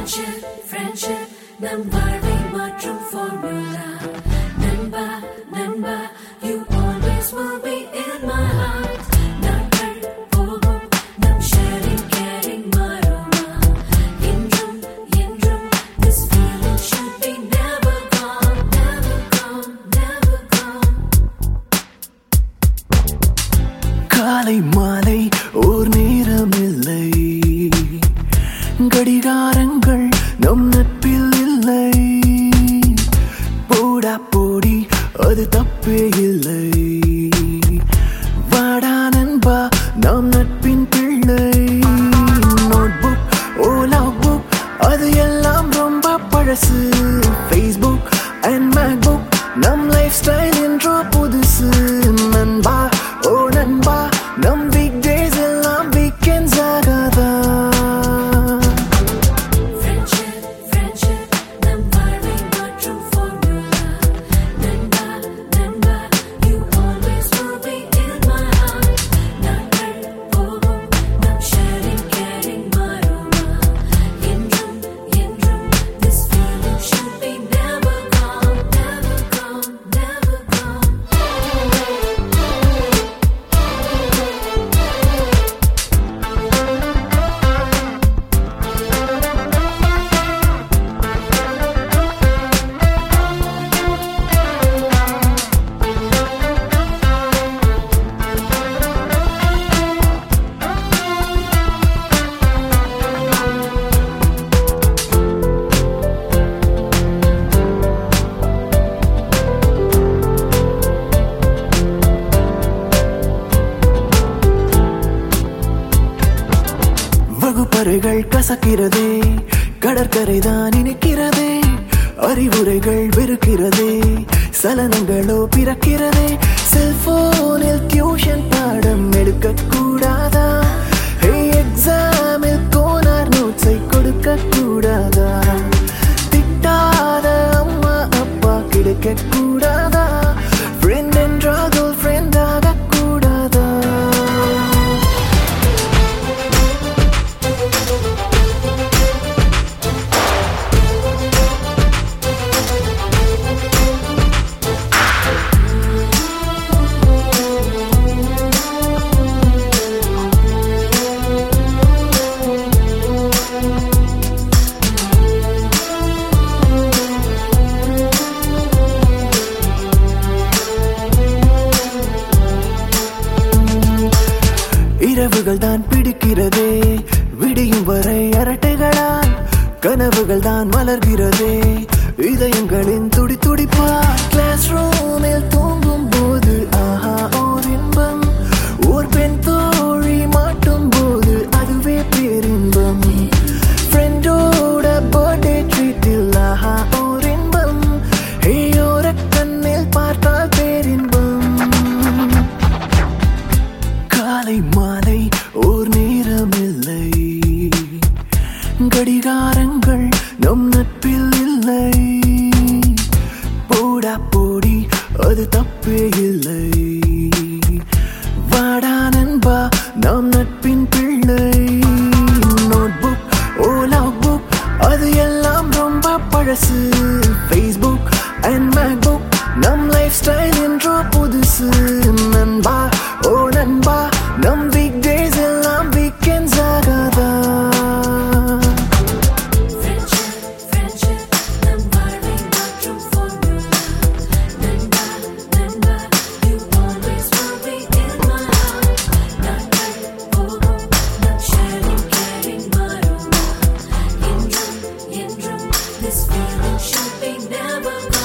Friendship friendship நம் வாழ்வை மாற்றும் ஃபார்முலா நண்பா நண்பா you always will be in my heart நாட்கள் போகும் நம் sharing caring மாறுமா என்றும் என்றும் this feeling should be never gone never gone never gone காலை மாலை ஓர் நேரமில்லை கடிகாரங்கள் நம் நட்பில் இல்லை போடா போடி அது தப்பே இல்லை வாடா நண்பா நாம் நட்பின் பிள்ளை நோட்புக் ஓலா புக் அது எல்லாம் ரொம்ப பழசு ஃபேஸ்புக் அண்ட் மேக்புக் நம் லைஃப் ஸ்டைல் என்றோ புதுசு நண்பா ஓ நண்பா நம் வீக் டேஸ் எல்லாம் வீக்கெண்ட்ஸ் ஆகாதா Friendship, friendship, நம் வாழ்வை மாற்றும் formula. நண்பா, நண்பா, you always will be in my heart. நாட்கள் போகும், நம் sharing, caring மாறுமா? என்றும், என்றும், this feeling should be never gone, never gone, never gone. வகுப்பறைகள் கசக்கிறதே கடற்கரைதான் இனிக்கிறதே அறிவுரைகள் வெறுக்கிறதே சலனங்களோ பிறக்கிறதே செல்போனில் டியூஷன் பாடம் எடுக்க கூடாதா எக்ஸாமில் கோனார் நோட்ஸை கொடுக்க கூடாதா திட்டாத அம்மா அப்பா கிடைக்க கூடாதா ஃப்ரெண்ட் என்றால் கேர்ள் ஃப்ரெண்ட் ஆக கூடாதா இரவுகள் தான் பிடிக்கிறதே விடியும் வரை அரட்டைகளால் கனவுகள் தான் மலர்கிறதே இதயங்களின் துடி துடிப்பா கிளாஸ் ரூமில் தூங்கும் போது ஆஹா ஓர் இன்பம் ஓர் பெண் தோழி மாட்டும் போது அதுவே பேரின்பம் ஃப்ரெண்டோட பர்த்டே ட்ரீட்டில் ஆஹா ஓர் இன்பம் ஏயோர கண்ணில் பார்த்தால் பேரின்பம் காலை மாலை ஓர் நேரமில்லை கடிகாரங்கள் நம் நட்பில் இல்லை போடா போடி அது தப்பே இல்லை வாடா நண்பா நாம் நட்பின் பிள்ளை நோட்புக் ஓலா புக் அது எல்லாம் ரொம்ப பழசு ஃபேஸ்புக் அண்ட் மேக்புக் நம் லைஃப் ஸ்டைல் என்றோ புதுசு நண்பா ஓ நண்பா நம் வீக் டேஸ் எல்லாம் வீக்கெண்ட்ஸ் ஆகாதா Friendship, friendship, நம் வாழ்வை மாற்றும் formula. நண்பா, நண்பா, you always will be in my heart. நாட்கள் போகும், நம் sharing, caring மாறுமா? என்றும், என்றும், this feeling should be never